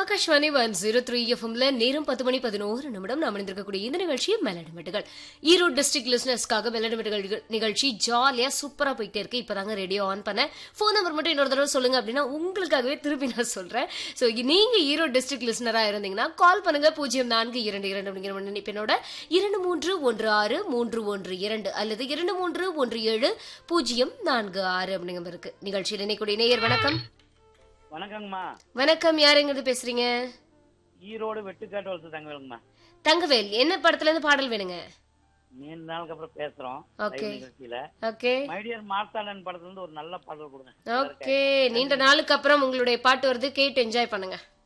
Akashvani one zero three எஃப்எம்ல நேரம் பத்து மணி பதினோரு நிமிடம் நாம் இணைந்திருக்கக்கூடிய இந்த நிகழ்ச்சி மெலடிமெட்டுகள் ஈரோடு டிஸ்ட்ரிக்ட் லிசனர்ஸ்க்காக மெலடிமெட்டுகள் நிகழ்ச்சி ஜாலியா சூப்பரா போயிட்டே இருக்கு இப்பதாங்க ரேடியோ ஆன் பண்ணேன் ஃபோன் நம்பர் மட்டும் இன்னொரு தடவை சொல்லுங்க அப்படின்னா உங்களுக்காகவே திருப்பி நான் சொல்றேன் சோ நீங்க ஈரோடு டிஸ்ட்ரிக்ட் லிசனரா இருந்தீங்கன்னா கால் பண்ணுங்க பூஜ்ஜியம் நான்கு இரண்டு இரண்டு அப்படிங்கிற நினைப்பினோட இரண்டு மூன்று ஒன்று ஆறு மூன்று ஒன்று இரண்டு அல்லது இரண்டு மூன்று ஒன்று ஏழு பூஜ்ஜியம் நான்கு ஆறு அப்படிங்கிற இருக்கு நிகழ்ச்சியில் இணைக்கூடிய நேயர் வணக்கம் வணக்கங்கம்மா வணக்கம் யாருங்கிறது பேசுறீங்க ஈரோடு வெட்டுக்காட்டு வளர்த்து தங்கவேலுங்கம்மா தங்கவேல் என்ன படத்துல இருந்து பாடல் வேணுங்க நீண்ட நாளுக்கு அப்புறம் பேசுறோம் Okay. live நிகழ்ச்சியில ஓகே மைடியர் மார்த்தாளன் படத்துல இருந்து ஒரு நல்ல பாடல் கொடுங்க ஓகே நீண்ட நாளுக்கு அப்புறம் உங்களுடைய பாட்டு வருது கேட்டு என்ஜாய் பண்ணுங்க